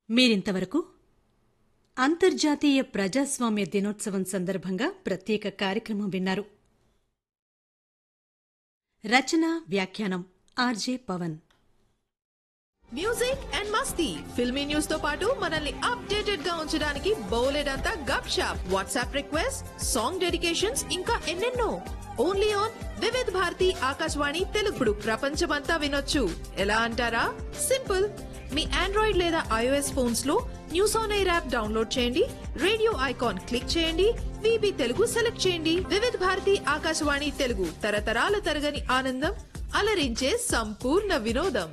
మీరింతవరకు అంతర్జాతీయ ప్రజాస్వామ్య దినోత్సవం సందర్భంగా ప్రత్యేక కార్యక్రమం విన్నారు రచన వ్యాఖ్యానం ఆర్జే పవన్ మ్యూజిక్ అండ్ మస్తీ ఫిల్మీ న్యూస్ తో పాటు మనల్ని అప్డేటెడ్ గా ఉంచడానికి బోలెడంతా gupshup WhatsApp request song dedications ఇంకా ఎన్నెన్నో ఓన్లీ ఆన్ వివిధ్ భారతి ఆకాశవాణి తెలుగుడు ప్రపంచమంతా వినొచ్చు ఎలా అంటారా సింపుల్ మీ ఆండ్రాయిడ్ లేదా ఐఓఎస్ ఫోన్స్ లో news on AIR app download చేయండి రేడియో ఐకాన్ క్లిక్ చేయండి విబి తెలుగు సెలెక్ట్ చేయండి వివిధ్ భారతి ఆకాశవాణి తెలుగు తరతరాల తరగని ఆనందం అలరించే సంపూర్ణ వినోదం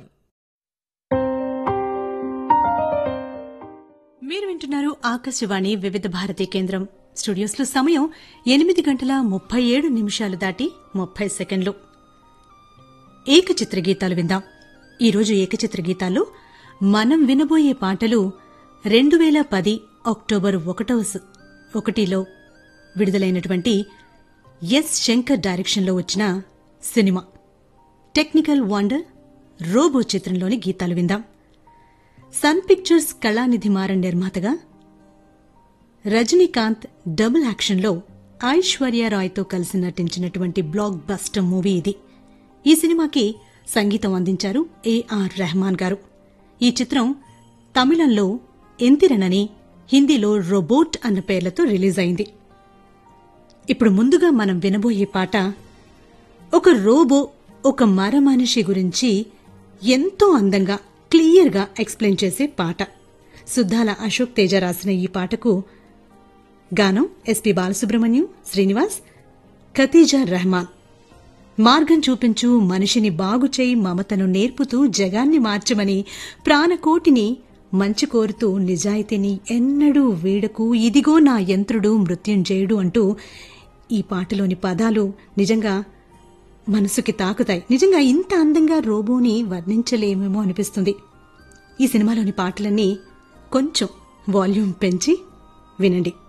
మీరు వింటున్నారు ఆకాశవాణి వివిధ భారతి కేంద్రం స్టూడియోస్లో సమయం ఎనిమిది గంటల ముప్పై ఏడు నిమిషాలు దాటి ముప్పై సెకండ్లు ఏకచిత్ర గీతాలు విందాం ఈరోజు ఏకచిత్ర గీతాల్లో మనం వినబోయే పాటలు రెండు వేల పది అక్టోబర్ ఒకటవ స- ఒకటిలో విడుదలైనటువంటి ఎస్ శంకర్ డైరెక్షన్లో వచ్చిన సినిమా టెక్నికల్ వండర్ రోబో చిత్రంలోని గీతాలు విందాం సన్ పిక్చర్స్ కళానిధి మారన్ నిర్మాతగా రజనీకాంత్ డబుల్ యాక్షన్లో ఐశ్వర్యారాయ్తో కలిసి నటించినటువంటి బ్లాక్ బస్టర్ మూవీ ఇది ఈ సినిమాకి సంగీతం అందించారు ఏఆర్ రెహమాన్ గారు ఈ చిత్రం తమిళంలో ఎంతిరనని హిందీలో రోబోట్ అన్న పేర్లతో రిలీజ్ అయింది ఇప్పుడు ముందుగా మనం వినబోయే పాట ఒక రోబో ఒక మర మనిషి గురించి ఎంతో అందంగా క్లియర్గా ఎక్స్ప్లెయిన్ చేసే పాట సుద్దాల అశోక్ తేజ రాసిన ఈ పాటకు గానం ఎస్పి బాలసుబ్రహ్మణ్యం శ్రీనివాస్ ఖతీజా రెహమాన్ మార్గం చూపించు మనిషిని బాగుచేయి మమతను నేర్పుతూ జగాన్ని మార్చమని ప్రాణకోటిని మంచి కోరుతూ నిజాయితీని ఎన్నడూ వీడకు ఇదిగో నా యంత్రుడు మృత్యుంజయుడు అంటూ ఈ పాటలోని పదాలు నిజంగా మనసుకి తాకుతాయి నిజంగా ఇంత అందంగా రోబోని వర్ణించలేమేమో అనిపిస్తుంది ఈ సినిమాలోని పాటలన్నీ కొంచెం వాల్యూమ్ పెంచి వినండి